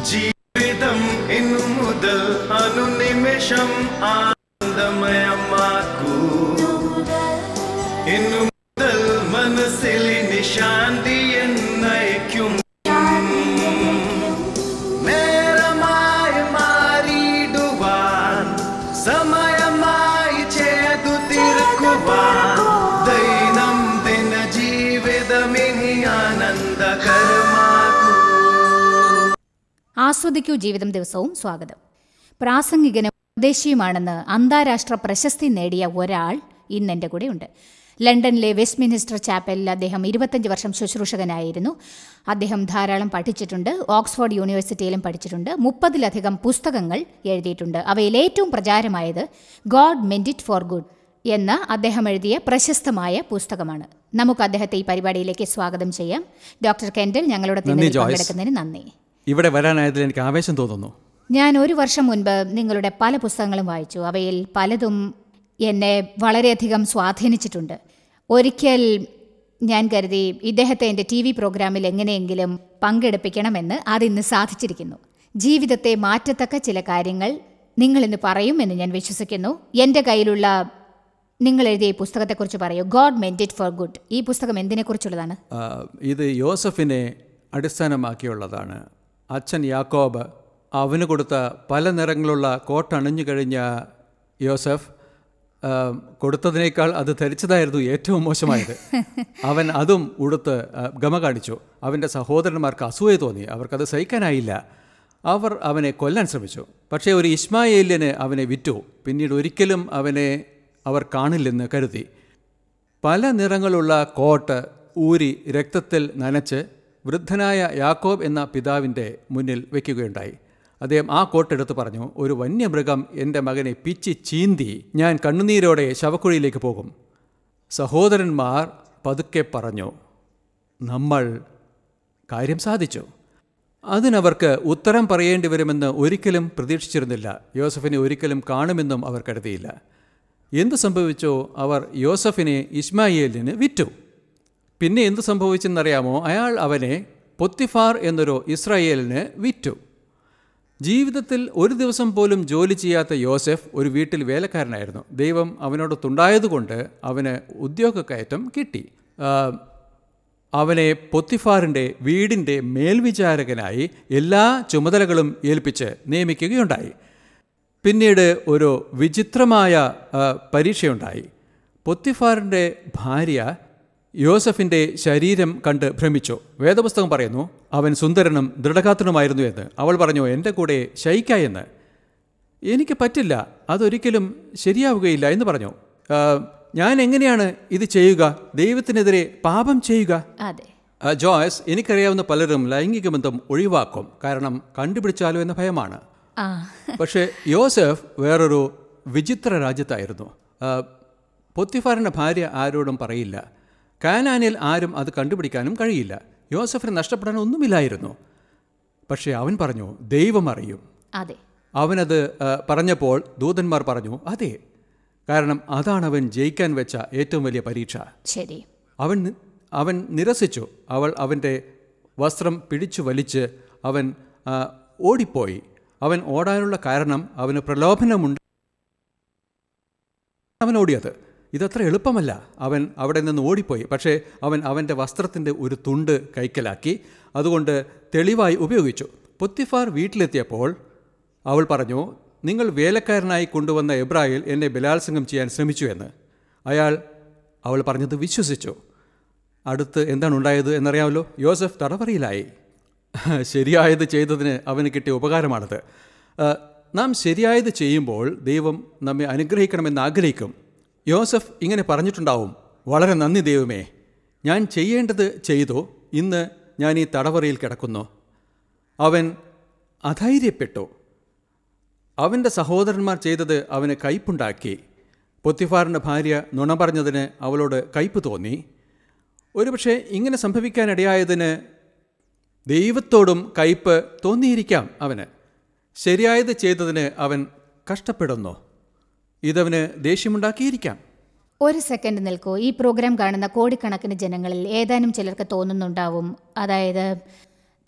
ജീവിതം ഇന്നു മുതൽ അനുനിമിഷം ആനന്ദമയമാക്കൂ ഇന്നു മുതൽ മനസ്സിലിനി ശാന്തി എന്നയക്കും നേരമായി മാറിയിടുവാൻ സമയമായി ചെയ്തു തീർക്കുവാൻ ദൈനംദിന ജീവിതമിനി ആനന്ദകരമാകൂ ആസ്വദിക്കൂ ജീവിതം ദിവസവും സ്വാഗതം പ്രാസംഗികനും ഉപദേശിയുമാണെന്ന് അന്താരാഷ്ട്ര പ്രശസ്തി നേടിയ ഒരാൾ ഇന്ന് എൻ്റെ കൂടെ ഉണ്ട് ലണ്ടനിലെ വെസ്റ്റ്മിനിസ്റ്റർ ചാപ്പലിൽ അദ്ദേഹം ഇരുപത്തഞ്ച് വർഷം ശുശ്രൂഷകനായിരുന്നു അദ്ദേഹം ധാരാളം പഠിച്ചിട്ടുണ്ട് ഓക്സ്ഫോർഡ് യൂണിവേഴ്സിറ്റിയിലും പഠിച്ചിട്ടുണ്ട് മുപ്പതിലധികം പുസ്തകങ്ങൾ എഴുതിയിട്ടുണ്ട് അവയിൽ ഏറ്റവും പ്രചാരമായത് God meant it for good എന്ന അദ്ദേഹം എഴുതിയ പ്രശസ്തമായ പുസ്തകമാണ് നമുക്ക് അദ്ദേഹത്തെ ഈ പരിപാടിയിലേക്ക് സ്വാഗതം ചെയ്യാം ഡോക്ടർ കെൻഡൽ ഞങ്ങളുടെ നന്ദി, ദിനത്തിൽ ജോയ്സ്. പങ്കെടുക്കുന്നതിന് നന്ദി ഇവിടെ വരാനായതിൽ എനിക്ക് ആവേശം തോന്നുന്നു ഞാൻ ഒരു വർഷം മുൻപ് നിങ്ങളുടെ പല പുസ്തകങ്ങളും വായിച്ചു അവയിൽ പലതും എന്നെ വളരെയധികം സ്വാധീനിച്ചിട്ടുണ്ട് ഒരിക്കൽ ഞാൻ കരുതി ഇദ്ദേഹത്തെ എൻ്റെ ടി വി പ്രോഗ്രാമിൽ എങ്ങനെയെങ്കിലും പങ്കെടുപ്പിക്കണമെന്ന് അതിന്ന് സാധിച്ചിരിക്കുന്നു ജീവിതത്തെ മാറ്റത്തക്ക ചില കാര്യങ്ങൾ നിങ്ങളിന്ന് പറയും എന്ന് ഞാൻ വിശ്വസിക്കുന്നു എൻ്റെ കയ്യിലുള്ള നിങ്ങൾ എഴുതിയ ഈ പുസ്തകത്തെക്കുറിച്ച് പറയൂ God meant it for good ഈ പുസ്തകം എന്തിനെക്കുറിച്ചുള്ളതാണ് ആ, ഇത് യോസഫിനെ അടിസ്ഥാനമാക്കിയുള്ളതാണ് അച്ഛൻ യാക്കോബ് അവന് കൊടുത്ത പല നിറങ്ങളുള്ള കോട്ടണിഞ്ഞു കഴിഞ്ഞ യോസഫ് ആ, കൊടുത്തതിനേക്കാൾ അത് ധരിച്ചതായിരുന്നു ഏറ്റവും മോശമായത് അവൻ അതും ഉടുത്ത് ആ, ഗമ കാണിച്ചു അവൻ്റെ സഹോദരന്മാർക്ക് അസൂയ തോന്നി അവർക്കത് സഹിക്കാനായില്ല അവർ അവനെ കൊല്ലാൻ ശ്രമിച്ചു പക്ഷേ ഒരു ഇസ്മായേലിന് അവനെ വിറ്റു പിന്നീട് ഒരിക്കലും അവനെ അവർ കാണില്ലെന്ന് കരുതി പല നിറങ്ങളുള്ള കോട്ട് ഊരി രക്തത്തിൽ നനച്ച് വൃദ്ധനായ യാക്കോബ് എന്ന പിതാവിൻ്റെ മുന്നിൽ വയ്ക്കുകയുണ്ടായി അദ്ദേഹം ആ കോട്ടെടുത്ത് പറഞ്ഞു ഒരു വന്യമൃഗം എൻ്റെ മകനെ പിച്ചി ചീന്തി ഞാൻ കണ്ണുനീരോടെ ശവക്കുഴിയിലേക്ക് പോകും സഹോദരന്മാർ പതുക്കെ പറഞ്ഞു നമ്മൾ കാര്യം സാധിച്ചു അതിനവർക്ക് ഉത്തരം പറയേണ്ടി വരുമെന്ന് ഒരിക്കലും പ്രതീക്ഷിച്ചിരുന്നില്ല യോസഫിനെ ഒരിക്കലും കാണുമെന്നും അവർ കരുതിയില്ല എന്ത് സംഭവിച്ചോ അവർ യോസഫിനെ ഇസ്മായേലിന് വിറ്റു പിന്നെ എന്ത് സംഭവിച്ചെന്നറിയാമോ അയാൾ അവനെ പൊത്തിഫാർ എന്നൊരു ഇസ്രായേലിന് വിറ്റു ജീവിതത്തിൽ ഒരു ദിവസം പോലും ജോലി ചെയ്യാത്ത യോസെഫ് ഒരു വീട്ടിൽ വേലക്കാരനായിരുന്നു ദൈവം അവനോട് തുണ്ടായതുകൊണ്ട് അവന് ഉദ്യോഗക്കയറ്റം കിട്ടി ആ, അവനെ പൊത്തിഫാറിൻ്റെ വീടിൻ്റെ മേൽവിചാരകനായി എല്ലാ ചുമതലകളും ഏൽപ്പിച്ച് നിയമിക്കുകയുണ്ടായി പിന്നീട് ഒരു വിചിത്രമായ ആ, പരീക്ഷയുണ്ടായി പൊത്തിഫാറിൻ്റെ ഭാര്യ യോസഫിൻ്റെ ശരീരം കണ്ട് ഭ്രമിച്ചു വേദപുസ്തകം പറയുന്നു അവൻ സുന്ദരനും ദൃഢഗാത്രനുമായിരുന്നു എന്ന് അവൾ പറഞ്ഞു എൻ്റെ കൂടെ ശയിക്ക എന്ന് എനിക്ക് പറ്റില്ല അതൊരിക്കലും ശരിയാവുകയില്ല എന്ന് പറഞ്ഞു "ആ, ഞാൻ എങ്ങനെയാണ് ഇത് ചെയ്യുക ദൈവത്തിനെതിരെ പാപം ചെയ്യുക അതെ ആ, ജോയ്സ് എനിക്കറിയാവുന്ന പലരും ലൈംഗിക ബന്ധം ഒഴിവാക്കും കാരണം കണ്ടുപിടിച്ചാലോ എന്ന ഭയമാണ് ആ പക്ഷേ യോസഫ് വേറൊരു വിചിത്ര രാജ്യത്തായിരുന്നു ആ, പൊത്തിഫാറിൻ്റെ ഭാര്യ ആരോടും പറയില്ല കാനാനിൽ ആരും അത് കണ്ടുപിടിക്കാനും കഴിയില്ല യോസഫിന് നഷ്ടപ്പെടാൻ ഒന്നുമില്ലായിരുന്നു പക്ഷേ അവൻ പറഞ്ഞു ദൈവം അറിയും അതെ അവനത് ആ, പറഞ്ഞപ്പോൾ ദൂതന്മാർ പറഞ്ഞു അതെ കാരണം അതാണ് അവൻ ജയിക്കാൻ വെച്ച ഏറ്റവും വലിയ പരീക്ഷ ശരി അവൻ നി- അവൻ നിരസിച്ചു അവൾ അവൻ്റെ വസ്ത്രം പിടിച്ചു വലിച്ച് അവൻ ആ, ഓടിപ്പോയി അവൻ ഓടാനുള്ള കാരണം അവന് പ്രലോഭനമുണ്ട് അവൻ ഓടിയത് ഇതത്ര എളുപ്പമല്ല അവൻ അവിടെ നിന്ന് ഓടിപ്പോയി പക്ഷേ അവൻ അവൻ്റെ വസ്ത്രത്തിൻ്റെ ഒരു തുണ്ട് കൈക്കലാക്കി അതുകൊണ്ട് തെളിവായി ഉപയോഗിച്ചു പൊത്തിഫാർ വീട്ടിലെത്തിയപ്പോൾ അവൾ പറഞ്ഞു നിങ്ങൾ വേലക്കാരനായി കൊണ്ടുവന്ന എബ്രായിൽ എന്നെ ബലാത്സംഗം ചെയ്യാൻ ശ്രമിച്ചു എന്ന് അയാൾ അവൾ പറഞ്ഞത് വിശ്വസിച്ചു അടുത്ത് എന്താണ് ഉണ്ടായത് എന്നറിയാമല്ലോ യോസഫ് തടവറയിലായി ശരിയായത് ചെയ്തതിന് അവന് കിട്ടിയ ഉപകാരമാണത് ആ, നാം ശരിയായത് ചെയ്യുമ്പോൾ ദൈവം നമ്മെ അനുഗ്രഹിക്കണമെന്ന് ആഗ്രഹിക്കും യോസഫ് ഇങ്ങനെ പറഞ്ഞിട്ടുണ്ടാവും വളരെ നന്ദി ദൈവമേ ഞാൻ ചെയ്യേണ്ടത് ചെയ്തു ഇന്ന് ഞാൻ ഈ തടവറയിൽ കിടക്കുന്നു അവൻ അധൈര്യപ്പെട്ടു അവൻ്റെ സഹോദരന്മാർ ചെയ്തത് അവന് കയ്പുണ്ടാക്കി പൊത്തിഫാറിൻ്റെ ഭാര്യ നുണ പറഞ്ഞതിന് അവളോട് കയ്പ് തോന്നി ഒരുപക്ഷെ ഇങ്ങനെ സംഭവിക്കാനിടയായതിന് ദൈവത്തോടും കയ്പ് തോന്നിയിരിക്കാം അവന് ശരിയായത് ചെയ്തതിന് അവൻ കഷ്ടപ്പെടുന്നു ഇതവന് ദേഷ്യമുണ്ടാക്കിയിരിക്കാം ഒരു സെക്കൻഡ് നിൽക്കൂ ഈ പ്രോഗ്രാം കാണുന്ന കോടിക്കണക്കിന് ജനങ്ങളിൽ ഏതാനും ചിലർക്ക് തോന്നുന്നുണ്ടാവും അതായത്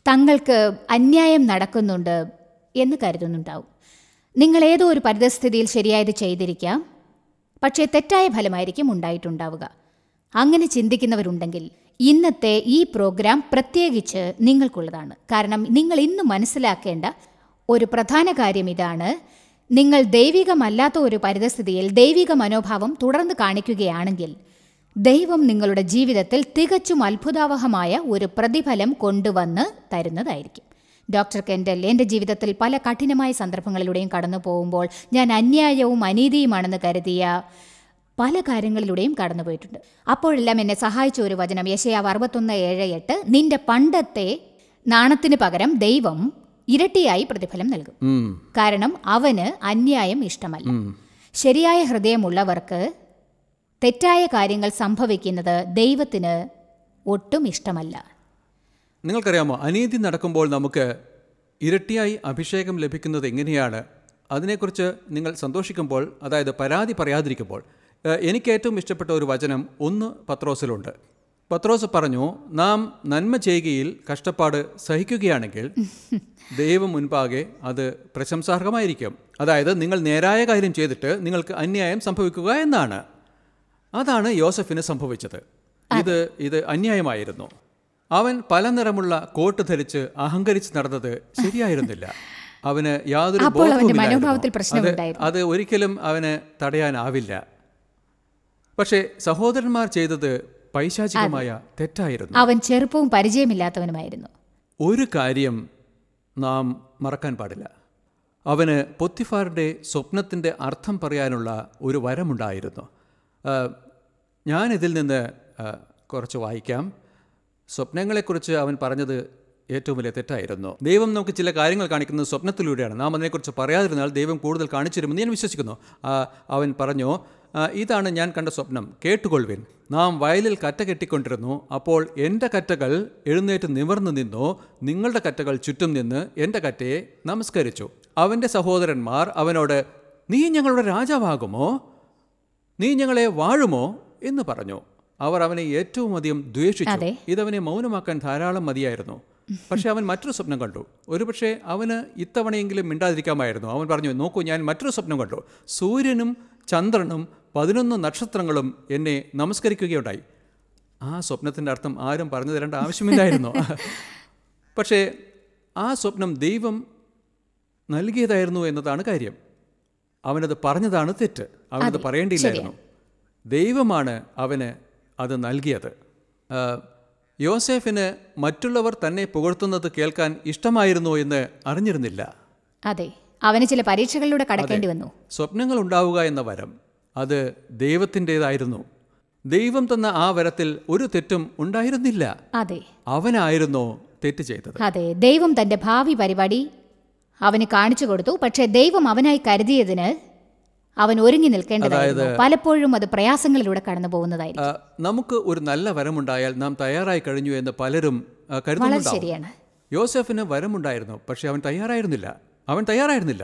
തങ്ങൾക്ക് അന്യായം നടക്കുന്നുണ്ട് എന്ന് കരുതുന്നുണ്ടാവും നിങ്ങൾ ഏതോ ഒരു പരിതസ്ഥിതിയിൽ ശരിയായത് ചെയ്തിരിക്കാം പക്ഷേ തെറ്റായ ഫലമായിരിക്കും ഉണ്ടായിട്ടുണ്ടാവുക അങ്ങനെ ചിന്തിക്കുന്നവരുണ്ടെങ്കിൽ ഇന്നത്തെ ഈ പ്രോഗ്രാം പ്രത്യേകിച്ച് നിങ്ങൾക്കുള്ളതാണ് കാരണം നിങ്ങൾ ഇന്ന് മനസ്സിലാക്കേണ്ട ഒരു പ്രധാന കാര്യം ഇതാണ് നിങ്ങൾ ദൈവികമല്ലാത്ത ഒരു പരിതസ്ഥിതിയിൽ ദൈവിക മനോഭാവം തുടർന്ന് കാണിക്കുകയാണെങ്കിൽ ദൈവം നിങ്ങളുടെ ജീവിതത്തിൽ തികച്ചും അത്ഭുതാവഹമായ ഒരു പ്രതിഫലം കൊണ്ടുവന്ന് തരുന്നതായിരിക്കും ഡോക്ടർ കെൻഡൽ എൻ്റെ ജീവിതത്തിൽ പല കഠിനമായ സന്ദർഭങ്ങളിലൂടെയും കടന്നു പോകുമ്പോൾ ഞാൻ അന്യായവും അനീതിയുമാണെന്ന് കരുതിയ പല കാര്യങ്ങളിലൂടെയും കടന്നുപോയിട്ടുണ്ട് അപ്പോഴെല്ലാം എന്നെ സഹായിച്ച ഒരു വചനം യശയാവ് അറുപത്തൊന്ന് ഏഴ് എട്ട് നിന്റെ പണ്ടത്തെ നാണത്തിന് പകരം ദൈവം ഇരട്ടിയായി പ്രതിഫലം നൽകും ഉം, കാരണം അവന് അന്യായം ഇഷ്ടമല്ല ശരിയായ ഹൃദയമുള്ളവർക്ക് തെറ്റായ കാര്യങ്ങൾ സംഭവിക്കുന്നത് ദൈവത്തിന് ഒട്ടും ഇഷ്ടമല്ല നിങ്ങൾക്കറിയാമോ അനീതി നടക്കുമ്പോൾ നമുക്ക് ഇരട്ടിയായി അഭിഷേകം ലഭിക്കുന്നത് എങ്ങനെയാണ് അതിനെക്കുറിച്ച് നിങ്ങൾ സന്തോഷിക്കുമ്പോൾ അതായത് പരാതി പറയാതിരിക്കുമ്പോൾ ഏഹ്, എനിക്ക് ഏറ്റവും ഇഷ്ടപ്പെട്ട ഒരു വചനം ഒന്ന് പത്രോസിലുണ്ട് പത്രോസ് പറഞ്ഞു നാം നന്മ ചെയ്യുകയിൽ കഷ്ടപ്പാട് സഹിക്കുകയാണെങ്കിൽ ദൈവം മുൻപാകെ അത് പ്രശംസാർഹമായിരിക്കും അതായത് നിങ്ങൾ നേരായ കാര്യം ചെയ്തിട്ട് നിങ്ങൾക്ക് അന്യായം സംഭവിക്കുക എന്നാണ് അതാണ് യോസഫിന് സംഭവിച്ചത് ഇത് ഇത് അന്യായമായിരുന്നു അവൻ പല നിറമുള്ള കോട്ട് ധരിച്ച് അഹങ്കരിച്ച് നടന്നത് ശരിയായിരുന്നില്ല അവന് യാതൊരു അപ്പോൾ അവന്റെ ബോധവുമില്ലായിരുന്നു. മനോഭാവത്തിൽ പ്രശ്നമുണ്ടായിരുന്നു. അത് അത് ഒരിക്കലും അവന് തടയാനാവില്ല പക്ഷേ സഹോദരന്മാർ ചെയ്തത് പൈശാചികമായ തെറ്റായിരുന്നു അവൻ ചെറുപ്പവും പരിചയമില്ലാത്തവനുമായിരുന്നു ഒരു കാര്യം നാം മറക്കാൻ പാടില്ല അവന് പൊത്തിഫാറിൻ്റെ സ്വപ്നത്തിൻ്റെ അർത്ഥം പറയാനുള്ള ഒരു വരമുണ്ടായിരുന്നു ആ, ഞാനിതിൽ നിന്ന് ആ, കുറച്ച് വായിക്കാം സ്വപ്നങ്ങളെക്കുറിച്ച് അവൻ പറഞ്ഞത് ഏറ്റവും വലിയ തെറ്റായിരുന്നു ദൈവം നമുക്ക് ചില കാര്യങ്ങൾ കാണിക്കുന്നത് സ്വപ്നത്തിലൂടെയാണ് നാം അതിനെക്കുറിച്ച് പറയാതിരുന്നാൽ ദൈവം കൂടുതൽ കാണിച്ചിരുമെന്ന് ഞാൻ വിശ്വസിക്കുന്നു ആ, അവൻ പറഞ്ഞു "ആ, ഇതാണ് ഞാൻ കണ്ട സ്വപ്നം കേട്ടുകൊള്ളുവിൻ നാം വയലിൽ കറ്റ കെട്ടിക്കൊണ്ടിരുന്നു അപ്പോൾ എൻ്റെ കറ്റകൾ എഴുന്നേറ്റ് നിവർന്നു നിന്നു നിങ്ങളുടെ കറ്റകൾ ചുറ്റും നിന്ന് എൻ്റെ കറ്റയെ നമസ്കരിച്ചു അവൻ്റെ സഹോദരന്മാർ അവനോട് നീ ഞങ്ങളുടെ രാജാവാകുമോ നീ ഞങ്ങളെ വാഴുമോ എന്ന് പറഞ്ഞു അവർ അവനെ ഏറ്റവും അധികം ദ്വേഷിച്ചു അതെ. ഇതവനെ മൗനമാക്കാൻ ധാരാളം മതിയായിരുന്നു പക്ഷെ അവൻ മറ്റൊരു സ്വപ്നം കണ്ടു ഒരുപക്ഷെ അവന് ഇത്തവണയെങ്കിലും മിണ്ടാതിരിക്കാമായിരുന്നു അവൻ പറഞ്ഞു നോക്കൂ ഞാൻ മറ്റൊരു സ്വപ്നം കണ്ടു സൂര്യനും ചന്ദ്രനും പതിനൊന്ന് നക്ഷത്രങ്ങളും എന്നെ നമസ്കരിക്കുകയുണ്ടായി ആ സ്വപ്നത്തിൻ്റെ അർത്ഥം ആരും പറഞ്ഞു തരേണ്ട ആവശ്യമില്ലായിരുന്നു പക്ഷേ ആ സ്വപ്നം ദൈവം നൽകിയതായിരുന്നു എന്നതാണ് കാര്യം അവനത് പറഞ്ഞതാണ് തെറ്റ് അവനത് പറയേണ്ടിയില്ലായിരുന്നു ദൈവമാണ് അവന് അത് നൽകിയത് ആ, യോസേഫിന് മറ്റുള്ളവർ തന്നെ പുകഴ്ത്തുന്നത് കേൾക്കാൻ ഇഷ്ടമായിരുന്നോ എന്ന് അറിഞ്ഞിരുന്നില്ല അതെ അവന് ചില പരീക്ഷകളിലൂടെ കടക്കേണ്ടി വന്നു സ്വപ്നങ്ങൾ ഉണ്ടാവുക എന്ന വരം അത് ദൈവത്തിൻ്റെതായിരുന്നു ദൈവം തന്ന ആ വരത്തിൽ ഒരു തെറ്റും ഉണ്ടായിരുന്നില്ല അതെ അവനായിരുന്നോ തെറ്റ് ചെയ്തത് അതെ ദൈവം തന്റെ ഭാവി പരിപാടി അവന് കാണിച്ചു കൊടുത്തു പക്ഷേ ദൈവം അവനായി കരുതിയതിന് അവൻ ഒരുങ്ങി നിൽക്കേണ്ടതായിരുന്നു പലപ്പോഴും അത് പ്രയാസങ്ങളിലൂടെ കടന്നു പോകുന്നതായിരിക്കും ആ, നമുക്ക് ഒരു നല്ല വരമുണ്ടായാൽ നാം തയ്യാറായി കഴിഞ്ഞു എന്ന് പലരും ആ, വളരെ കരുതുന്നുണ്ടാവും ശരിയാണ് യോസെഫിന് വരമുണ്ടായിരുന്നു പക്ഷെ അവൻ തയ്യാറായിരുന്നില്ല അവൻ തയ്യാറായിരുന്നില്ല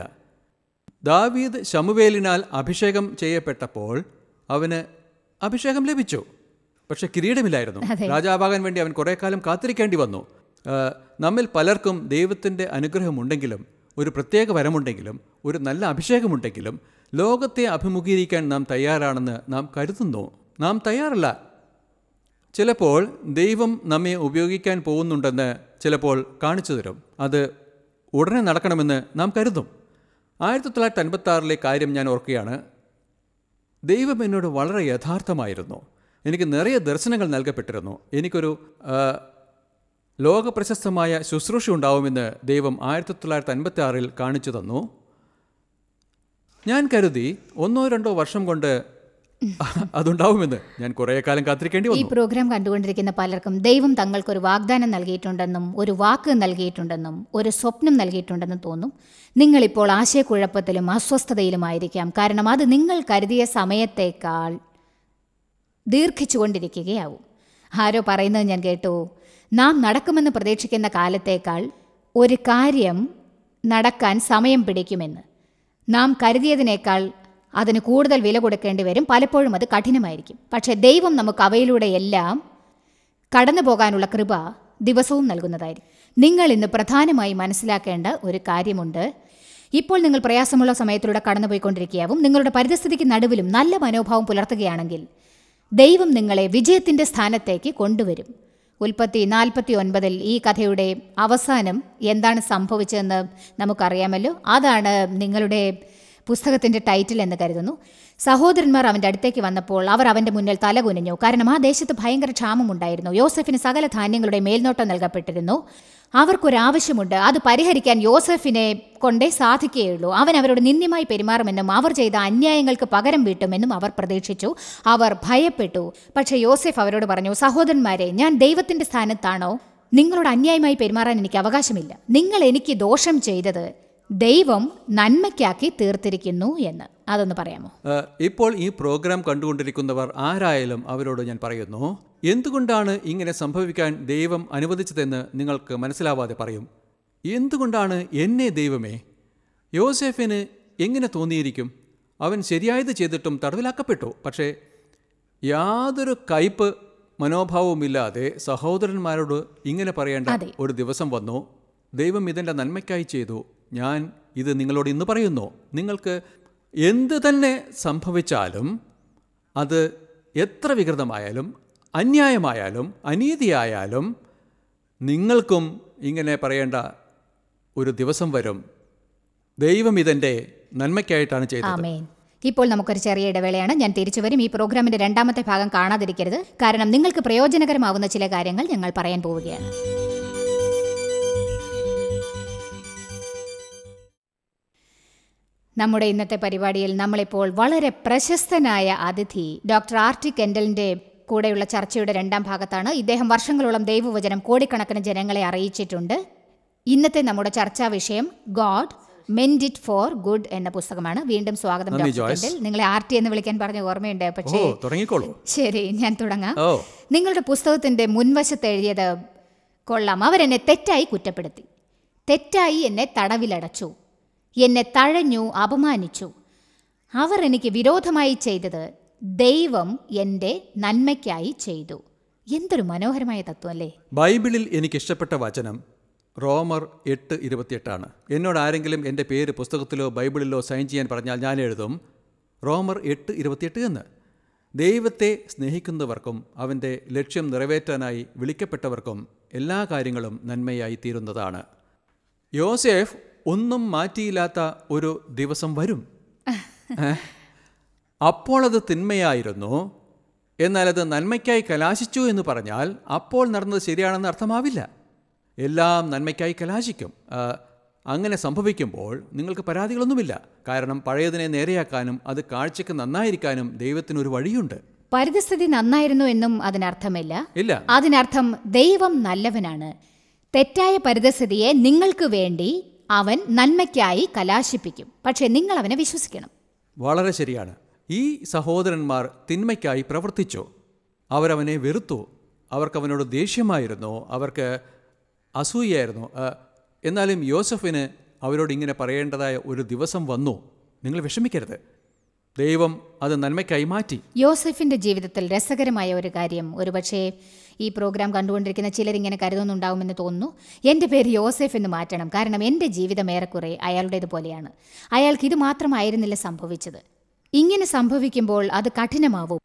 ദാവീദ് ശമുവേലിനാൽ അഭിഷേകം ചെയ്യപ്പെട്ടപ്പോൾ അവന് അഭിഷേകം ലഭിച്ചു പക്ഷെ കിരീടമില്ലായിരുന്നു രാജാവാകാൻ വേണ്ടി അവൻ കുറേ കാലം കാത്തിരിക്കേണ്ടി വന്നു ആ, നമ്മിൽ പലർക്കും ദൈവത്തിൻ്റെ അനുഗ്രഹമുണ്ടെങ്കിലും ഒരു പ്രത്യേക വരമുണ്ടെങ്കിലും ഒരു നല്ല അഭിഷേകമുണ്ടെങ്കിലും ലോകത്തെ അഭിമുഖീകരിക്കാൻ നാം തയ്യാറാണെന്ന് നാം കരുതുന്നു നാം തയ്യാറല്ല ചിലപ്പോൾ ദൈവം നമ്മെ ഉപയോഗിക്കാൻ പോകുന്നുണ്ടെന്ന് ചിലപ്പോൾ കാണിച്ചു തരും അത് ഉടനെ നടക്കണമെന്ന് നാം കരുതും ആയിരത്തി തൊള്ളായിരത്തി അൻപത്തി ആറിലെ കാര്യം ഞാൻ ഓർക്കുകയാണ് ദൈവം എന്നോട് വളരെ യഥാർത്ഥമായിരുന്നു എനിക്ക് നിറയെ ദർശനങ്ങൾ നൽകപ്പെട്ടിരുന്നു എനിക്കൊരു ആ, ലോകപ്രശസ്തമായ ശുശ്രൂഷ ഉണ്ടാവുമെന്ന് ദൈവം ആയിരത്തി തൊള്ളായിരത്തി അൻപത്തി ആറിൽ കാണിച്ചു തന്നു ഞാൻ കരുതി ഒന്നോ രണ്ടോ വർഷം കൊണ്ട് അതുണ്ടാവുമെന്ന് ഞാൻ കുറേ കാലം കാത്തിരിക്കേണ്ടി ഈ വന്നു പ്രോഗ്രാം കണ്ടുകൊണ്ടിരിക്കുന്ന പലർക്കും ദൈവം തങ്ങൾക്കൊരു വാഗ്ദാനം നൽകിയിട്ടുണ്ടെന്നും ഒരു വാക്ക് നൽകിയിട്ടുണ്ടെന്നും ഒരു സ്വപ്നം നൽകിയിട്ടുണ്ടെന്നും തോന്നും നിങ്ങളിപ്പോൾ ആശയക്കുഴപ്പത്തിലും അസ്വസ്ഥതയിലുമായിരിക്കാം കാരണം അത് നിങ്ങൾ കരുതിയ സമയത്തേക്കാൾ ദീർഘിച്ചുകൊണ്ടിരിക്കുകയാവും ആരോ പറയുന്നത് ഞാൻ കേട്ടു നാം നടക്കുമെന്ന് പ്രതീക്ഷിക്കുന്ന കാലത്തേക്കാൾ ഒരു കാര്യം നടക്കാൻ സമയം പിടിക്കുമെന്ന് നാം കരുതിയതിനേക്കാൾ അതിന് കൂടുതൽ വില കൊടുക്കേണ്ടി വരും പലപ്പോഴും അത് കഠിനമായിരിക്കും പക്ഷേ ദൈവം നമുക്ക് അവയിലൂടെ എല്ലാം കടന്നു പോകാനുള്ള കൃപ ദിവസവും നൽകുന്നതായിരിക്കും നിങ്ങൾ ഇന്ന് പ്രധാനമായി മനസ്സിലാക്കേണ്ട ഒരു കാര്യമുണ്ട് ഇപ്പോൾ നിങ്ങൾ പ്രയാസമുള്ള സമയത്തിലൂടെ കടന്നുപോയിക്കൊണ്ടിരിക്കുകയാവും നിങ്ങളുടെ പരിസ്ഥിതിക്ക് നടുവിലും നല്ല മനോഭാവം പുലർത്തുകയാണെങ്കിൽ ദൈവം നിങ്ങളെ വിജയത്തിന്റെ സ്ഥാനത്തേക്ക് കൊണ്ടുവരും ഉൽപ്പത്തി നാൽപ്പത്തി ഒൻപതിൽ ഈ കഥയുടെ അവസാനം എന്താണ് സംഭവിച്ചതെന്ന് നമുക്കറിയാമല്ലോ അതാണ് നിങ്ങളുടെ പുസ്തകത്തിന്റെ ടൈറ്റിൽ എന്ന് കരുതുന്നു സഹോദരന്മാർ അവന്റെ അടുത്തേക്ക് വന്നപ്പോൾ അവർ അവന്റെ മുന്നിൽ തലകുനിഞ്ഞു കാരണം ആ ദേശത്ത് ഭയങ്കര ക്ഷാമമുണ്ടായിരുന്നു യോസഫിന് സകല ധാന്യങ്ങളുടെ മേൽനോട്ടം നൽകപ്പെട്ടിരുന്നു അവർക്കൊരാവശ്യമുണ്ട് അത് പരിഹരിക്കാൻ യോസഫിനെ കൊണ്ടേ സാധിക്കുകയുള്ളൂ അവൻ അവരോട് നിന്ദ്യമായി പെരുമാറുമെന്നും അവർ ചെയ്ത അന്യായങ്ങൾക്ക് പകരം വീട്ടുമെന്നും അവർ പ്രതീക്ഷിച്ചു അവർ ഭയപ്പെട്ടു പക്ഷേ യോസഫ് അവരോട് പറഞ്ഞു സഹോദരന്മാരെ ഞാൻ ദൈവത്തിന്റെ സ്ഥാനത്താണോ നിങ്ങളോട് അന്യായമായി പെരുമാറാൻ എനിക്ക് അവകാശമില്ല നിങ്ങൾ എനിക്ക് ദോഷം ചെയ്തത് ദൈവം നന്മയ്ക്കാക്കി തീർത്തിരിക്കുന്നു എന്ന് അതൊന്ന് പറയാമോ ഏഹ്, ഇപ്പോൾ ഈ പ്രോഗ്രാം കണ്ടുകൊണ്ടിരിക്കുന്നവർ ആരായാലും അവരോട് ഞാൻ പറയുന്നു എന്തുകൊണ്ടാണ് ഇങ്ങനെ സംഭവിക്കാൻ ദൈവം അനുവദിച്ചതെന്ന് നിങ്ങൾക്ക് മനസ്സിലാവാതെ പറയും എന്തുകൊണ്ടാണ് എന്നെ ദൈവമേ യോസെഫിന് എങ്ങനെ തോന്നിയിരിക്കും അവൻ ശരിയായത് ചെയ്തിട്ടും തടവിലാക്കപ്പെട്ടു പക്ഷേ യാതൊരു കയ്പ് മനോഭാവവുമില്ലാതെ സഹോദരന്മാരോട് ഇങ്ങനെ പറയേണ്ട അതെ. ഒരു ദിവസം വന്നു ദൈവം ഇതിൻ്റെ നന്മയ്ക്കായി ചെയ്തു ഞാൻ ഇത് നിങ്ങളോട് ഇന്ന് പറയുന്നു നിങ്ങൾക്ക് എന്ത് തന്നെ സംഭവിച്ചാലും അത് എത്ര വികൃതമായാലും അന്യായമായാലും അനീതിയായാലും നിങ്ങൾക്കും ഇങ്ങനെ പറയേണ്ട ഒരു ദിവസം വരും ദൈവം ഇതെൻ്റെ നന്മയ്ക്കായിട്ടാണ് ചെയ്തത് ആമേൻ ഇപ്പോൾ നമുക്കൊരു ചെറിയ ഇടവേളയാണ് ഞാൻ തിരിച്ചു വരും ഈ പ്രോഗ്രാമിന്റെ രണ്ടാമത്തെ ഭാഗം കാണാതിരിക്കരുത് കാരണം നിങ്ങൾക്ക് പ്രയോജനകരമാവുന്ന ചില കാര്യങ്ങൾ ഞങ്ങൾ പറയാൻ പോവുകയാണ് നമ്മുടെ ഇന്നത്തെ പരിപാടിയിൽ നമ്മളിപ്പോൾ വളരെ പ്രശസ്തനായ അതിഥി ഡോക്ടർ ആർ ടി കെൻഡലിന്റെ കൂടെയുള്ള ചർച്ചയുടെ രണ്ടാം ഭാഗത്താണ് ഇദ്ദേഹം വർഷങ്ങളോളം ദൈവവചനം കോടിക്കണക്കിന് ജനങ്ങളെ അറിയിച്ചിട്ടുണ്ട് ഇന്നത്തെ നമ്മുടെ ചർച്ചാ വിഷയം God meant it for good എന്ന പുസ്തകമാണ് വീണ്ടും സ്വാഗതം നന്ദി, ഡോക്ടർ ജോയ്സ്. കെൻഡൽ നിങ്ങളെ ആർ ടി എന്ന് വിളിക്കാൻ പറഞ്ഞ ഓർമ്മയുണ്ട് ഓ പക്ഷേ തുടങ്ങിക്കോളൂ ശരി ഞാൻ തുടങ്ങാം ഓ നിങ്ങളുടെ പുസ്തകത്തിന്റെ മുൻവശത്ത് എഴുതിയത് കൊള്ളാം അവരെന്നെ തെറ്റായി കുറ്റപ്പെടുത്തി തെറ്റായി എന്നെ തടവിലടച്ചു എന്നെ തഴഞ്ഞു അപമാനിച്ചു അവർ എനിക്ക് വിരോധമായി ചെയ്തത് ദൈവം എൻ്റെ നന്മയ്ക്കായി ചെയ്തു എന്തൊരു മനോഹരമായ തത്വം അല്ലേ ബൈബിളിൽ എനിക്ക് ഇഷ്ടപ്പെട്ട വചനം റോമർ എട്ട് ഇരുപത്തിയെട്ടാണ് എന്നോട് ആരെങ്കിലും എൻ്റെ പേര് പുസ്തകത്തിലോ ബൈബിളിലോ സൈൻ ചെയ്യാൻ പറഞ്ഞാൽ ഞാൻ എഴുതും റോമർ എട്ട് ഇരുപത്തിയെട്ട് എന്ന് ദൈവത്തെ സ്നേഹിക്കുന്നവർക്കും അവൻ്റെ ലക്ഷ്യം നിറവേറ്റാനായി വിളിക്കപ്പെട്ടവർക്കും എല്ലാ കാര്യങ്ങളും നന്മയായി തീരുന്നതാണ് യോസേഫ് ഒന്നും മാറ്റിയില്ലാത്ത ഒരു ദിവസം വരും ഏ? അപ്പോൾ അത് തിന്മയായിരുന്നു എന്നാൽ അത് നന്മയ്ക്കായി കലാശിച്ചു എന്ന് പറഞ്ഞാൽ അപ്പോൾ നടന്നത് ശരിയാണെന്ന് അർത്ഥമാവില്ല എല്ലാം നന്മയ്ക്കായി കലാശിക്കും ആ, അങ്ങനെ സംഭവിക്കുമ്പോൾ നിങ്ങൾക്ക് പരാതികളൊന്നുമില്ല കാരണം പഴയതിനെ നേരെയാക്കാനും അത് കാഴ്ചയ്ക്ക് നന്നായിരിക്കാനും ദൈവത്തിനൊരു വഴിയുണ്ട് പരിസ്ഥിതി നന്നായിരുന്നു എന്നും അതിനർത്ഥമില്ല ഇല്ല അതിനർത്ഥം ദൈവം നല്ലവനാണ് തെറ്റായ പരിതസ്ഥിതിയെ നിങ്ങൾക്ക് വേണ്ടി അവൻ നന്മയ്ക്കായി കലാശിപ്പിക്കും പക്ഷേ നിങ്ങൾ അവനെ വിശ്വസിക്കണം വളരെ ശരിയാണ് ഈ സഹോദരന്മാർ തിന്മയ്ക്കായി പ്രവർത്തിച്ചു അവരവനെ വെറുത്തു അവർക്ക് അവനോട് ദേഷ്യമായിരുന്നു അവർക്ക് അസൂയായിരുന്നു ആ, എന്നാലും യോസഫിന് അവരോട് ഇങ്ങനെ പറയേണ്ടതായ ഒരു ദിവസം വന്നു നിങ്ങൾ വിഷമിക്കരുത് ദൈവം അത് നന്മയ്ക്കായി മാറ്റി യോസഫിന്റെ ജീവിതത്തിൽ രസകരമായ ഒരു കാര്യം ഒരുപക്ഷേ ഈ പ്രോഗ്രാം കണ്ടുകൊണ്ടിരിക്കുന്ന ചിലരിങ്ങനെ കരുതുന്നുണ്ടാവുമെന്ന് തോന്നുന്നു എൻ്റെ പേര് യോസഫ് എന്ന് മാറ്റണം കാരണം എൻ്റെ ജീവിതം ഏറെക്കുറെ അയാളുടേതുപോലെയാണ് അയാൾക്ക് ഇത് മാത്രമായിരുന്നില്ല സംഭവിച്ചത് ഇങ്ങനെ സംഭവിക്കുമ്പോൾ അത് കഠിനമാവും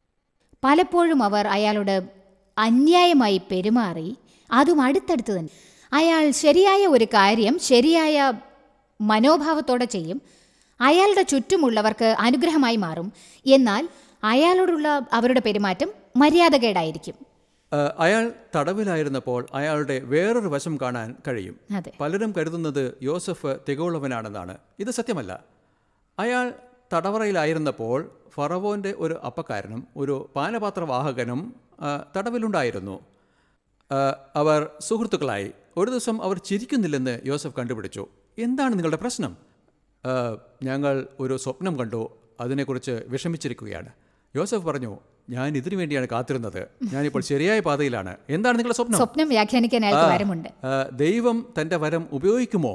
പലപ്പോഴും അവർ അയാളോട് അന്യായമായി പെരുമാറി അതും അടുത്തടുത്ത് തന്നെ അയാൾ ശരിയായ ഒരു കാര്യം ശരിയായ മനോഭാവത്തോടെ ചെയ്യും അയാളുടെ ചുറ്റുമുള്ളവർക്ക് അനുഗ്രഹമായി മാറും എന്നാൽ അയാളോടുള്ള അവരുടെ പെരുമാറ്റം മര്യാദകേടായിരിക്കും ആ, അയാൾ തടവിലായിരുന്നപ്പോൾ അയാളുടെ വേറൊരു വശം കാണാൻ കഴിയും അതെ പലരും കരുതുന്നത് യോസഫ് തികവുള്ളവനാണെന്നാണ് ഇത് സത്യമല്ല അയാൾ തടവറയിലായിരുന്നപ്പോൾ ഫറവോൻ്റെ ഒരു അപ്പക്കാരനും ഒരു പാനപാത്രവാഹകനും ആ, തടവിലുണ്ടായിരുന്നു ആ, അവർ സുഹൃത്തുക്കളായി ഒരു ദിവസം അവർ ചിരിക്കുന്നില്ലെന്ന് യോസഫ് കണ്ടുപിടിച്ചു എന്താണ് നിങ്ങളുടെ പ്രശ്നം ആ, ഞങ്ങൾ ഒരു സ്വപ്നം കണ്ടു അതിനെക്കുറിച്ച് വിഷമിച്ചിരിക്കുകയാണ് യോസഫ് പറഞ്ഞു ഞാൻ ഇതിനു വേണ്ടിയാണ് കാത്തിരുന്നത് ഞാനിപ്പോൾ ശരിയായ പാതയിലാണ് എന്താണ് നിങ്ങളുടെ സ്വപ്നം സ്വപ്നം വ്യാഖ്യാനിക്കാൻ അയാൾക്ക് വരമുണ്ട് ആ, ദൈവം തൻ്റെ വരം ഉപയോഗിക്കുമോ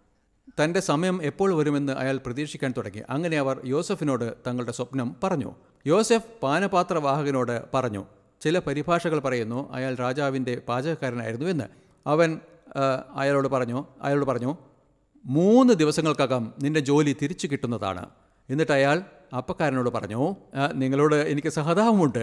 തൻ്റെ സമയം എപ്പോൾ വരുമെന്ന് അയാൾ പ്രതീക്ഷിക്കാൻ തുടങ്ങി അങ്ങനെ അവർ യോസഫിനോട് തങ്ങളുടെ സ്വപ്നം പറഞ്ഞു യോസഫ് പാനപാത്രവാഹകനോട് പറഞ്ഞു ചില പരിഭാഷകൾ പറയുന്നു അയാൾ രാജാവിൻ്റെ പാചകക്കാരനായിരുന്നു എന്ന് അവൻ ആ, അയാളോട് പറഞ്ഞു അയാളോട് പറഞ്ഞു മൂന്ന് ദിവസങ്ങൾക്കകം നിന്റെ ജോലി തിരിച്ചു കിട്ടുന്നതാണ് എന്നിട്ട് അയാൾ അപ്പക്കാരനോട് പറഞ്ഞു "ആ, നിങ്ങളോട് എനിക്ക് സഹതാപമുണ്ട്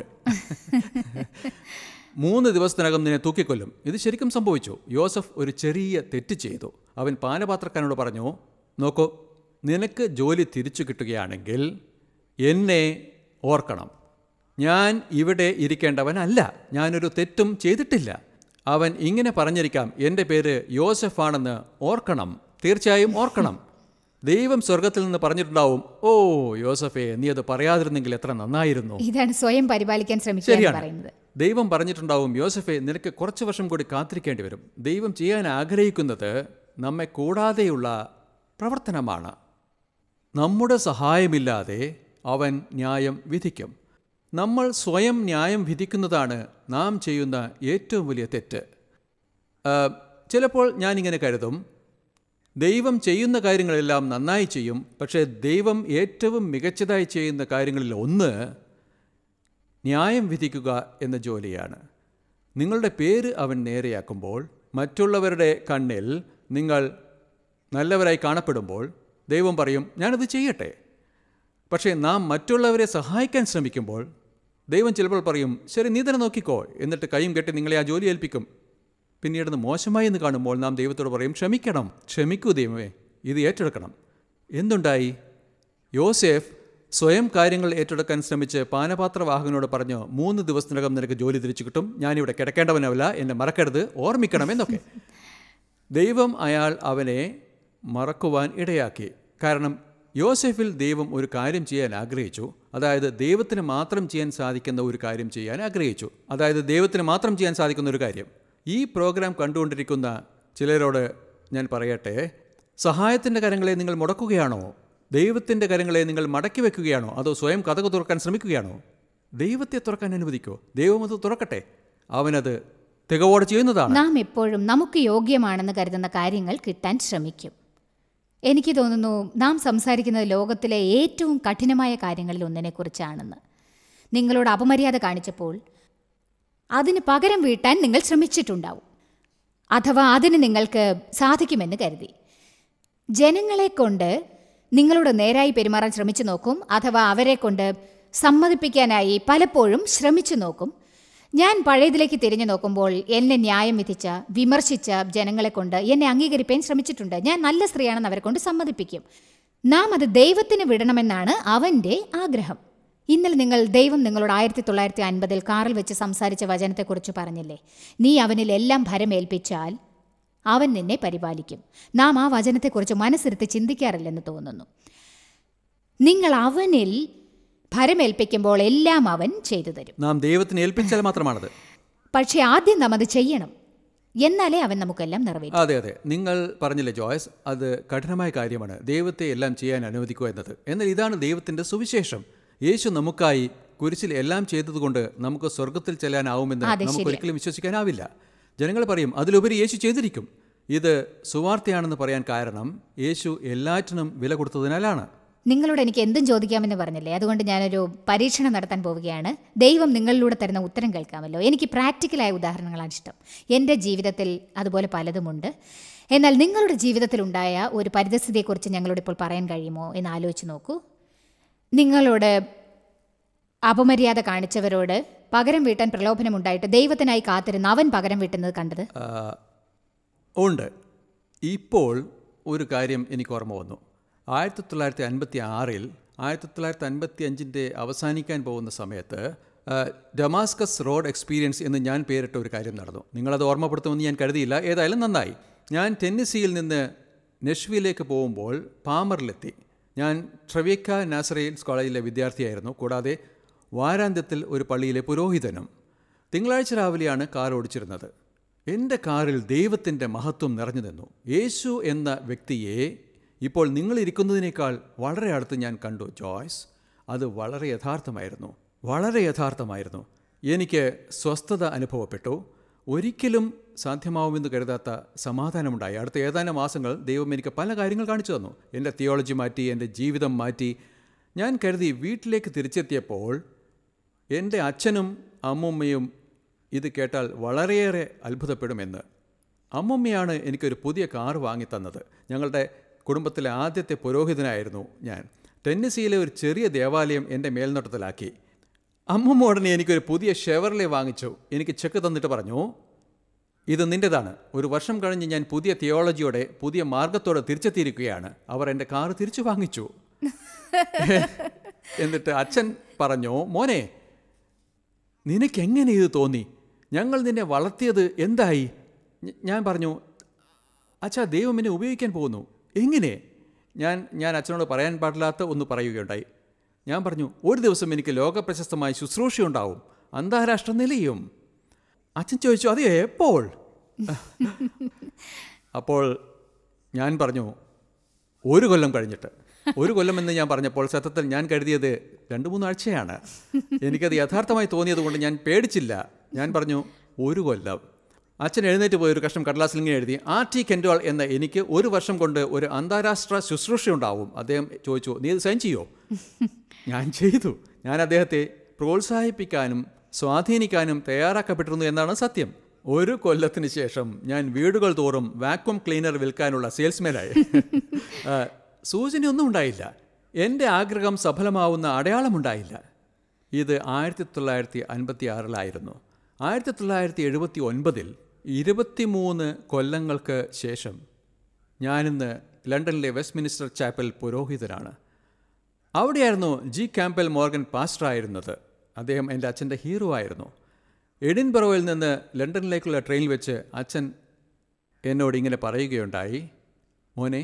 മൂന്ന് ദിവസത്തിനകം നിന്നെ തൂക്കിക്കൊല്ലും ഇത് ശരിക്കും സംഭവിച്ചു യോസഫ് ഒരു ചെറിയ തെറ്റ് ചെയ്തു അവൻ പാനപാത്രക്കാരനോട് പറഞ്ഞു നോക്കൂ നിനക്ക് ജോലി തിരിച്ചു കിട്ടുകയാണെങ്കിൽ എന്നെ ഓർക്കണം ഞാൻ ഇവിടെ ഇരിക്കേണ്ടവനല്ല ഞാനൊരു തെറ്റും ചെയ്തിട്ടില്ല അവൻ ഇങ്ങനെ പറഞ്ഞിരിക്കാം എൻ്റെ പേര് യോസഫാണെന്ന് ഓർക്കണം തീർച്ചയായും ഓർക്കണം ദൈവം സ്വർഗത്തിൽ നിന്ന് പറഞ്ഞിട്ടുണ്ടാവും ഓ യോസഫേ നീ അത് പറയാതിരുന്നെങ്കിൽ എത്ര നന്നായിരുന്നു ഇതാണ് സ്വയം പരിപാലിക്കാൻ ശ്രമിക്കുക എന്ന് ശരിയാണ് പറയുന്നത് ദൈവം പറഞ്ഞിട്ടുണ്ടാവും യോസഫെ നിനക്ക് കുറച്ച് വർഷം കൂടി കാത്തിരിക്കേണ്ടി വരും ദൈവം ചെയ്യാൻ ആഗ്രഹിക്കുന്നത് നമ്മെ കൂടാതെയുള്ള പ്രവർത്തനമാണ് നമ്മുടെ സഹായമില്ലാതെ അവൻ ന്യായം വിധിക്കും നമ്മൾ സ്വയം ന്യായം വിധിക്കുന്നതാണ് നാം ചെയ്യുന്ന ഏറ്റവും വലിയ തെറ്റ് ആ, ചിലപ്പോൾ ഞാനിങ്ങനെ കരുതും ദൈവം ചെയ്യുന്ന കാര്യങ്ങളെല്ലാം നന്നായി ചെയ്യും പക്ഷേ ദൈവം ഏറ്റവും മികച്ചതായി ചെയ്യുന്ന കാര്യങ്ങളിൽ ഒന്ന് ന്യായം വിധിക്കുക എന്ന ജോലിയാണ് നിങ്ങളുടെ പേര് അവൻ നേരെയാക്കുമ്പോൾ മറ്റുള്ളവരുടെ കണ്ണിൽ നിങ്ങൾ നല്ലവരായി കാണപ്പെടുമ്പോൾ ദൈവം പറയും ഞാനത് ചെയ്യട്ടെ പക്ഷേ നാം മറ്റുള്ളവരെ സഹായിക്കാൻ ശ്രമിക്കുമ്പോൾ ദൈവം ചിലപ്പോൾ പറയും ശരി നീ തന്നെ നോക്കിക്കോ എന്നിട്ട് കൈയും കെട്ടി നിങ്ങളെ ആ ജോലി ഏൽപ്പിക്കും പിന്നീട് അത് മോശമായി എന്ന് കാണുമ്പോൾ നാം ദൈവത്തോട് പറയും ക്ഷമിക്കണം ക്ഷമിക്കൂ ദൈവമേ ഇത് ഏറ്റെടുക്കണം എന്തുണ്ടായി യോസേഫ് സ്വയം കാര്യങ്ങൾ ഏറ്റെടുക്കാൻ ശ്രമിച്ച് പാനപാത്രവാഹകനോട് പറഞ്ഞു മൂന്ന് ദിവസത്തിനകം നിനക്ക് ജോലി തിരിച്ചു കിട്ടും ഞാനിവിടെ കിടക്കേണ്ടവനല്ല എന്നെ മറക്കരുത് ഓർമ്മിക്കണം എന്നൊക്കെ ദൈവം അയാൾ അവനെ മറക്കുവാൻ ഇടയാക്കി കാരണം യോസെഫിൽ ദൈവം ഒരു കാര്യം ചെയ്യാൻ ആഗ്രഹിച്ചു അതായത് ദൈവത്തിന് മാത്രം ചെയ്യാൻ സാധിക്കുന്ന ഒരു കാര്യം ചെയ്യാൻ ആഗ്രഹിച്ചു അതായത് ദൈവത്തിന് മാത്രം ചെയ്യാൻ സാധിക്കുന്ന ഒരു കാര്യം ഈ പ്രോഗ്രാം കണ്ടുകൊണ്ടിരിക്കുന്ന ചിലരോട് ഞാൻ പറയട്ടെ സഹായത്തിൻ്റെ കരങ്ങളെ നിങ്ങൾ മുടക്കുകയാണോ ദൈവത്തിൻ്റെ കരങ്ങളെ നിങ്ങൾ മടക്കി വെക്കുകയാണോ അതോ സ്വയം കഥകു തുറക്കാൻ ശ്രമിക്കുകയാണോ ദൈവത്തെ തുറക്കാൻ അനുവദിക്കോ ദൈവം അത് തുറക്കട്ടെ അവനത് തികവോടെ ചെയ്യുന്നതാണ് നാം എപ്പോഴും നമുക്ക് യോഗ്യമാണെന്ന് കരുതുന്ന കാര്യങ്ങൾ കിട്ടാൻ ശ്രമിക്കും എനിക്ക് തോന്നുന്നു നാം സംസാരിക്കുന്നത് ലോകത്തിലെ ഏറ്റവും കഠിനമായ കാര്യങ്ങളിൽ ഒന്നിനെക്കുറിച്ചാണെന്ന് നിങ്ങളോട് അപമര്യാദ കാണിച്ചപ്പോൾ അതിന് പകരം വീട്ടാൻ നിങ്ങൾ ശ്രമിച്ചിട്ടുണ്ടാവും അഥവാ അതിന് നിങ്ങൾക്ക് സാധിക്കുമെന്ന് കരുതി ജനങ്ങളെ കൊണ്ട് നിങ്ങളോട് നേരായി പെരുമാറാൻ ശ്രമിച്ചു നോക്കും അഥവാ അവരെ കൊണ്ട് സമ്മതിപ്പിക്കാനായി പലപ്പോഴും ശ്രമിച്ചു നോക്കും ഞാൻ പഴയതിലേക്ക് തിരിഞ്ഞു നോക്കുമ്പോൾ എന്നെ ന്യായം വിധിച്ച വിമർശിച്ച ജനങ്ങളെ കൊണ്ട് എന്നെ അംഗീകരിക്കാൻ ശ്രമിച്ചിട്ടുണ്ട് ഞാൻ നല്ല സ്ത്രീയാണെന്ന് അവരെ കൊണ്ട് സമ്മതിപ്പിക്കും നാം അത് ദൈവത്തിന് വിടണമെന്നാണ് അവൻ്റെ ആഗ്രഹം ഇന്നലെ നിങ്ങൾ ദൈവം നിങ്ങളോട് ആയിരത്തി തൊള്ളായിരത്തി അൻപതിൽ കാറിൽ വെച്ച് സംസാരിച്ച വചനത്തെക്കുറിച്ച് പറഞ്ഞില്ലേ നീ അവനിൽ എല്ലാം ഭരമേൽപ്പിച്ചാൽ അവൻ നിന്നെ പരിപാലിക്കും നാം ആ വചനത്തെക്കുറിച്ച് മനസ്സിരുത്തി ചിന്തിക്കാറില്ലെന്ന് തോന്നുന്നു നിങ്ങൾ അവനിൽ ഭരമേൽപ്പിക്കുമ്പോൾ എല്ലാം അവൻ ചെയ്തു തരും നാം ദൈവത്തിന് ഏൽപ്പിച്ചാൽ മാത്രമാണത് പക്ഷേ ആദ്യം നാം അത് ചെയ്യണം എന്നാലേ അവൻ നമുക്കെല്ലാം നിറവേറ്റും അതെ അതെ നിങ്ങൾ പറഞ്ഞില്ലേ ജോയ്സ് അത് കഠിനമായ കാര്യമാണ് ദൈവത്തെ എല്ലാം ചെയ്യാൻ അനുവദിക്കുക എന്നത് എന്നാൽ ഇതാണ് ദൈവത്തിൻ്റെ സുവിശേഷം യേശു നമുക്കായി കുരിശിൽ എല്ലാം ചെയ്തതുകൊണ്ട് നമുക്ക് സ്വർഗത്തിൽ ചെല്ലാനാവുമെന്ന് അതെ, നമുക്ക് ശരിയാ. ഒരിക്കലും വിശ്വസിക്കാനാവില്ല ജനങ്ങൾ പറയും അതിലുപരി യേശു ചെയ്തിരിക്കും ഇത് സുവാർത്തയാണെന്ന് പറയാൻ കാരണം യേശു എല്ലാറ്റിനും വില കൊടുത്തതിനാലാണ് നിങ്ങളോട് എനിക്ക് എന്തും ചോദിക്കാമെന്ന് പറഞ്ഞില്ലേ അതുകൊണ്ട് ഞാനൊരു പരീക്ഷണം നടത്താൻ പോവുകയാണ് ദൈവം നിങ്ങളിലൂടെ തരുന്ന ഉത്തരം കേൾക്കാമല്ലോ എനിക്ക് പ്രാക്ടിക്കലായ ഉദാഹരണങ്ങളാണ് ഇഷ്ടം എൻ്റെ ജീവിതത്തിൽ അതുപോലെ പലതുമുണ്ട് എന്നാൽ നിങ്ങളുടെ ജീവിതത്തിലുണ്ടായ ഒരു പരിതസ്ഥിതിയെക്കുറിച്ച് ഞങ്ങളോട് ഇപ്പോൾ പറയാൻ കഴിയുമോ എന്ന് ആലോചിച്ച് നോക്കൂ നിങ്ങളോട് അപമര്യാദ കാണിച്ചവരോട് പകരം വീട്ടാൻ പ്രലോഭനമുണ്ടായിട്ട് ദൈവത്തിനായി കാത്തിരുന്ന് അവൻ പകരം വീട്ടുന്നത് കണ്ടത് ആ, ഉണ്ട് ഇപ്പോൾ ഒരു കാര്യം എനിക്ക് ഓർമ്മ വന്നു ആയിരത്തി തൊള്ളായിരത്തി അൻപത്തി ആറിൽ ആയിരത്തി തൊള്ളായിരത്തി അൻപത്തി അഞ്ചിൻ്റെ അവസാനിക്കാൻ പോകുന്ന സമയത്ത് ആ, ഡമാസ്കസ് റോഡ് എക്സ്പീരിയൻസ് എന്ന് ഞാൻ പേരിട്ട ഒരു കാര്യം നടന്നു നിങ്ങളത് ഓർമ്മപ്പെടുത്തുമെന്ന് ഞാൻ കരുതിയില്ല ഏതായാലും നന്നായി ഞാൻ ടെന്നസിയിൽ നിന്ന് നെഷ്വിയിലേക്ക് പോകുമ്പോൾ പാമറിലെത്തി ഞാൻ ട്രവേക്ക നാസറയിൽസ് കോളേജിലെ വിദ്യാർത്ഥിയായിരുന്നു കൂടാതെ വാരാന്ത്യത്തിൽ ഒരു പള്ളിയിലെ പുരോഹിതനും തിങ്കളാഴ്ച രാവിലെയാണ് കാർ ഓടിച്ചിരുന്നത് എൻ്റെ കാറിൽ ദൈവത്തിൻ്റെ മഹത്വം നിറഞ്ഞു നിന്നു യേശു എന്ന വ്യക്തിയെ ഇപ്പോൾ നിങ്ങളിരിക്കുന്നതിനേക്കാൾ വളരെ അടുത്ത് ഞാൻ കണ്ടു ജോയ്സ് അത് വളരെ യഥാർത്ഥമായിരുന്നു വളരെ യഥാർത്ഥമായിരുന്നു എനിക്ക് സ്വസ്ഥത അനുഭവപ്പെട്ടു ഒരിക്കലും സാധ്യമാവുമെന്ന് കരുതാത്ത സമാധാനമുണ്ടായി അടുത്ത ഏതാനും മാസങ്ങൾ ദൈവം എനിക്ക് പല കാര്യങ്ങൾ കാണിച്ചു തന്നു എൻ്റെ തിയോളജി മാറ്റി എൻ്റെ ജീവിതം മാറ്റി ഞാൻ കരുതി വീട്ടിലേക്ക് തിരിച്ചെത്തിയപ്പോൾ എൻ്റെ അച്ഛനും അമ്മൂമ്മയും ഇത് കേട്ടാൽ വളരെയേറെ അത്ഭുതപ്പെടുമെന്ന് അമ്മമ്മയാണ് എനിക്കൊരു പുതിയ കാറ് വാങ്ങിത്തന്നത് ഞങ്ങളുടെ കുടുംബത്തിലെ ആദ്യത്തെ പുരോഹിതനായിരുന്നു ഞാൻ ടെന്നസിയിലെ ഒരു ചെറിയ ദേവാലയം എൻ്റെ മേൽനോട്ടത്തിലാക്കി അമ്മമ്മ ഉടനെ എനിക്കൊരു പുതിയ ഷെവർലെ വാങ്ങിച്ചു എനിക്ക് ചെക്ക് തന്നിട്ട് പറഞ്ഞു ഇത് നിൻ്റെതാണ് ഒരു വർഷം കഴിഞ്ഞ് ഞാൻ പുതിയ തിയോളജിയോടെ പുതിയ മാർഗത്തോടെ തിരിച്ചെത്തിയിരിക്കുകയാണ് അവർ എൻ്റെ കാറ് തിരിച്ചു വാങ്ങിച്ചു എന്നിട്ട് അച്ഛൻ പറഞ്ഞു മോനെ നിനക്കെങ്ങനെ ഇത് തോന്നി ഞങ്ങൾ നിന്നെ വളർത്തിയത് എന്തായി ഞ- ഞാൻ പറഞ്ഞു അച്ഛാ ദൈവം എന്നെ ഉപയോഗിക്കാൻ പോകുന്നു എങ്ങനെ ഞാൻ ഞാൻ അച്ഛനോട് പറയാൻ പാടില്ലാത്ത ഒന്ന് പറയുകയുണ്ടായി ഞാൻ പറഞ്ഞു ഒരു ദിവസം എനിക്ക് ലോകപ്രശസ്തമായ ശുശ്രൂഷയുണ്ടാവും അന്താരാഷ്ട്ര നിലയും അച്ഛൻ ചോദിച്ചു അതെയോ എപ്പോൾ അപ്പോൾ ഞാൻ പറഞ്ഞു ഒരു കൊല്ലം കഴിഞ്ഞിട്ട് ഒരു കൊല്ലം എന്ന് ഞാൻ പറഞ്ഞപ്പോൾ സത്യത്തിൽ ഞാൻ കരുതിയത് രണ്ട് മൂന്നാഴ്ചയാണ് എനിക്കത് യഥാർത്ഥമായി തോന്നിയത് കൊണ്ട് ഞാൻ പേടിച്ചില്ല ഞാൻ പറഞ്ഞു ഒരു കൊല്ലം അച്ഛൻ എഴുന്നേറ്റ് പോയി ഒരു കഷ്ണം കടലാസിൽ ഇങ്ങനെ എഴുതി ആർ ടി കെൻഡോൾ എന്ന എനിക്ക് ഒരു വർഷം കൊണ്ട് ഒരു അന്താരാഷ്ട്ര ശുശ്രൂഷ ഉണ്ടാവും അദ്ദേഹം ചോദിച്ചു നീ ഇത് സൈൻ ചെയ്യോ ഞാൻ ചെയ്തു ഞാൻ അദ്ദേഹത്തെ പ്രോത്സാഹിപ്പിക്കാനും സ്വാധീനിക്കാനും തയ്യാറാക്കപ്പെട്ടിരുന്നു എന്നാണ് സത്യം ഒരു കൊല്ലത്തിന് ശേഷം ഞാൻ വീടുകൾ തോറും വാക്വം ക്ലീനർ വിൽക്കാനുള്ള സെയിൽസ്മാനായി ആ, സൂചനയൊന്നും ഉണ്ടായില്ല എൻ്റെ ആഗ്രഹം സഫലമാവുന്ന അടയാളമുണ്ടായില്ല ഇത് ആയിരത്തി തൊള്ളായിരത്തി അൻപത്തി ആറിലായിരുന്നു ആയിരത്തി തൊള്ളായിരത്തി എഴുപത്തി ഒൻപതിൽ ഇരുപത്തിമൂന്ന് കൊല്ലങ്ങൾക്ക് ശേഷം ഞാനിന്ന് ലണ്ടനിലെ വെസ്റ്റ്മിനിസ്റ്റർ ചാപ്പൽ പുരോഹിതനാണ് അവിടെയായിരുന്നു ജി ക്യാമ്പൽ മോർഗൻ പാസ്റ്ററായിരുന്നത് അദ്ദേഹം എൻ്റെ അച്ഛൻ്റെ ഹീറോ ആയിരുന്നു എഡിൻബറോയിൽ നിന്ന് ലണ്ടനിലേക്കുള്ള ട്രെയിനിൽ വെച്ച് അച്ഛൻ എന്നോട് ഇങ്ങനെ പറയുകയുണ്ടായി മോനെ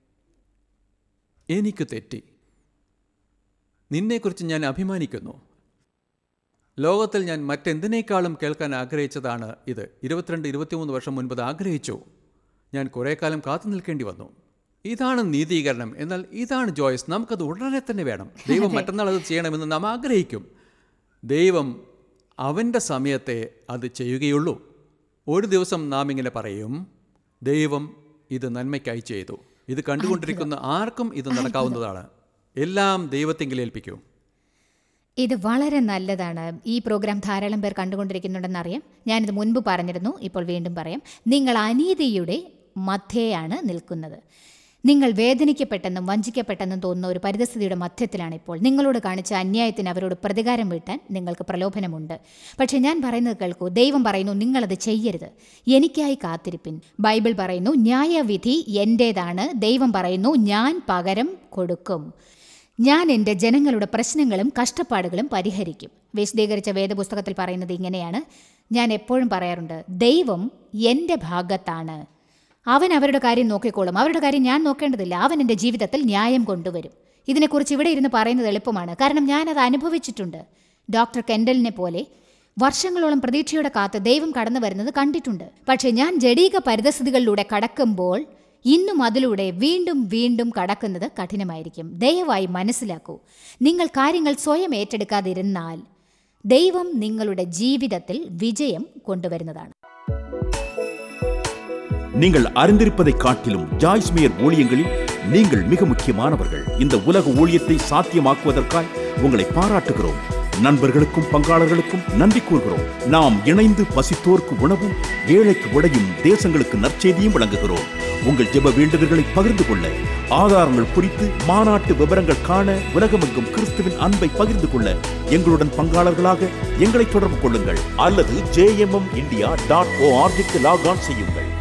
എനിക്ക് തെറ്റി നിന്നെക്കുറിച്ച് ഞാൻ അഭിമാനിക്കുന്നു ലോകത്തിൽ ഞാൻ മറ്റെന്തിനേക്കാളും കേൾക്കാൻ ആഗ്രഹിച്ചതാണ് ഇത് ഇരുപത്തിരണ്ട് ഇരുപത്തിമൂന്ന് വർഷം മുൻപ് അത് ആഗ്രഹിച്ചു ഞാൻ കുറേ കാലം കാത്തു നിൽക്കേണ്ടി വന്നു ഇതാണ് നീതീകരണം എന്നാൽ ഇതാണ് ജോയ്സ് നമുക്കത് ഉടനെ തന്നെ വേണം ദൈവം മറ്റന്നാൾ അത് ചെയ്യണമെന്ന് നാം ആഗ്രഹിക്കും ദൈവം അവൻ്റെ സമയത്തെ അത് ചെയ്യുകയുള്ളൂ ഒരു ദിവസം നാം ഇങ്ങനെ പറയും ദൈവം ഇത് നന്മയ്ക്കായി ചെയ്തു ഇത് കണ്ടുകൊണ്ടിരിക്കുന്ന ആർക്കും ഇത് നടക്കാവുന്നതാണ് എല്ലാം ദൈവത്തെങ്കിൽ ഏൽപ്പിക്കൂ ഇത് വളരെ നല്ലതാണ് ഈ പ്രോഗ്രാം ധാരാളം പേർ കണ്ടുകൊണ്ടിരിക്കുന്നുണ്ടെന്നറിയാം ഞാനിത് മുൻപ് പറഞ്ഞിരുന്നു ഇപ്പോൾ വീണ്ടും പറയാം നിങ്ങൾ അനീതിയുടെ മധ്യേയാണ് നിൽക്കുന്നത് നിങ്ങൾ വേദനിക്കപ്പെട്ടെന്നും വഞ്ചിക്കപ്പെട്ടെന്നും തോന്നുന്ന ഒരു പരിതസ്ഥിതിയുടെ മധ്യത്തിലാണ് ഇപ്പോൾ നിങ്ങളോട് കാണിച്ച അന്യായത്തിന് അവരോട് പ്രതികാരം വീട്ടാൻ നിങ്ങൾക്ക് പ്രലോഭനമുണ്ട് പക്ഷേ ഞാൻ പറയുന്നത് കേൾക്കൂ ദൈവം പറയുന്നു നിങ്ങളത് ചെയ്യരുത് എനിക്കായി കാത്തിരിപ്പിൻ ബൈബിൾ പറയുന്നു ന്യായവിധി എൻ്റേതാണ് ദൈവം പറയുന്നു ഞാൻ പകരം കൊടുക്കും ഞാൻ എൻ്റെ ജനങ്ങളുടെ പ്രശ്നങ്ങളും കഷ്ടപ്പാടുകളും പരിഹരിക്കും വിശദീകരിച്ച വേദപുസ്തകത്തിൽ പറയുന്നത് ഇങ്ങനെയാണ് ഞാൻ എപ്പോഴും പറയാറുണ്ട് ദൈവം എൻ്റെ ഭാഗത്താണ് അവൻ അവരുടെ കാര്യം നോക്കിക്കോളും അവരുടെ കാര്യം ഞാൻ നോക്കേണ്ടതില്ല അവൻ എൻ്റെ ജീവിതത്തിൽ ന്യായം കൊണ്ടുവരും ഇതിനെക്കുറിച്ച് ഇവിടെ ഇരുന്ന് പറയുന്നത് എളുപ്പമാണ് കാരണം ഞാനത് അനുഭവിച്ചിട്ടുണ്ട് ഡോക്ടർ കെൻഡലിനെ പോലെ വർഷങ്ങളോളം പ്രതീക്ഷയോടെ കാത്ത് ദൈവം കടന്നു വരുന്നത് കണ്ടിട്ടുണ്ട് പക്ഷേ ഞാൻ ജഡീക പരിതസ്ഥിതികളിലൂടെ കടക്കുമ്പോൾ ഇന്നും അതിലൂടെ വീണ്ടും വീണ്ടും കടക്കുന്നത് കഠിനമായിരിക്കും ദയവായി മനസ്സിലാക്കൂ നിങ്ങൾ കാര്യങ്ങൾ സ്വയം ഏറ്റെടുക്കാതിരുന്നാൽ ദൈവം നിങ്ങളുടെ ജീവിതത്തിൽ വിജയം கொண்டுவருന്നതാണ് நீங்கள் அறிந்திருப்பதை காட்டிலும் ஜாய்ஸ்மியர் ஊழியங்களில் நீங்கள் மிக முக்கியமானவர்கள் இந்த உலக ஊழியத்தை சாத்தியமாக்குவதற்காய் உங்களை பாராட்டுகிறோம் நண்பர்களுக்கும் பங்காளர்களுக்கும் நன்றி கூறுகிறோம் நாம் இணைந்து பசித்தோர்க்கு உணவும் ஏழைக்கு உடையும் தேசங்களுக்கு நற்செய்தியும் வழங்குகிறோம் உங்கள் ஜெப வேண்டுதல்களை பகிர்ந்து கொள்ள ஆதாரங்கள் குறித்து மாநாட்டு விவரங்கள் காண உலகமெங்கும் கிறிஸ்துவின் அன்பை பகிர்ந்து கொள்ள எங்களுடன் பங்காளர்களாக எங்களை தொடர்பு கொள்ளுங்கள் அல்லது ஜேஎம்எம் இந்தியா டாட் ஓஆர்ஜிக்கு லாக் ஆன் செய்யுங்கள்